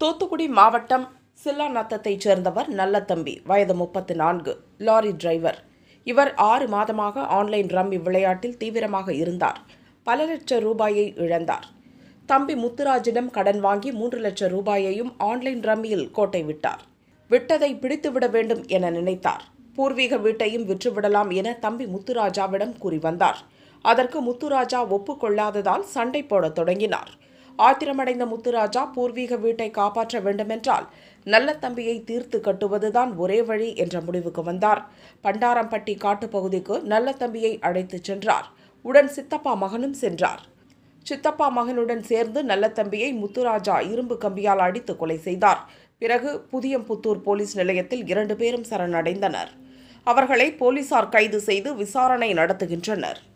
தூத்துக்குடி மாவட்டம் சில்லாநத்தத்தைச் சேர்ந்தவர் நல்லதம்பி வயது முப்பத்து நான்கு லாரி டிரைவர் இவர் ஆறு மாதமாக ஆன்லைன் ரம்மி விளையாட்டில் தீவிரமாக இருந்தார் பல லட்சம் ரூபாயை இழந்தார் தம்பி முத்துராஜிடம் கடன் வாங்கி மூன்று லட்சம் ரூபாயையும் ஆன்லைன் ரம்மியில் கோட்டை விட்டார் விட்டதை பிடித்துவிட வேண்டும் என நினைத்தார் பூர்வீக வீட்டையும் விற்றுவிடலாம் என தம்பி முத்துராஜாவிடம் கூறி வந்தார் அதற்கு முத்துராஜா ஒப்புக்கொள்ளாததால் சண்டை போடத் தொடங்கினார் ஆத்திரமடைந்த முத்துராஜா பூர்வீக வீட்டை காப்பாற்ற வேண்டுமென்றால் நல்ல தம்பியை தீர்த்து கட்டுவதுதான் ஒரே வழி என்ற முடிவுக்கு வந்தார் பண்டாரம்பட்டி காட்டுப்பகுதிக்கு நல்ல தம்பியை அழைத்துச் சென்றார் உடன் சித்தப்பா மகனும் சென்றார் சித்தப்பா மகனுடன் சேர்ந்து நல்ல தம்பியை முத்துராஜா இரும்பு கம்பியால் அடித்து கொலை செய்தார் பிறகு புதியம்புத்தூர் போலீஸ் நிலையத்தில் இரண்டு பேரும் சரணடைந்தனர் அவர்களை போலீசார் கைது செய்து விசாரணை நடத்துகின்றனர்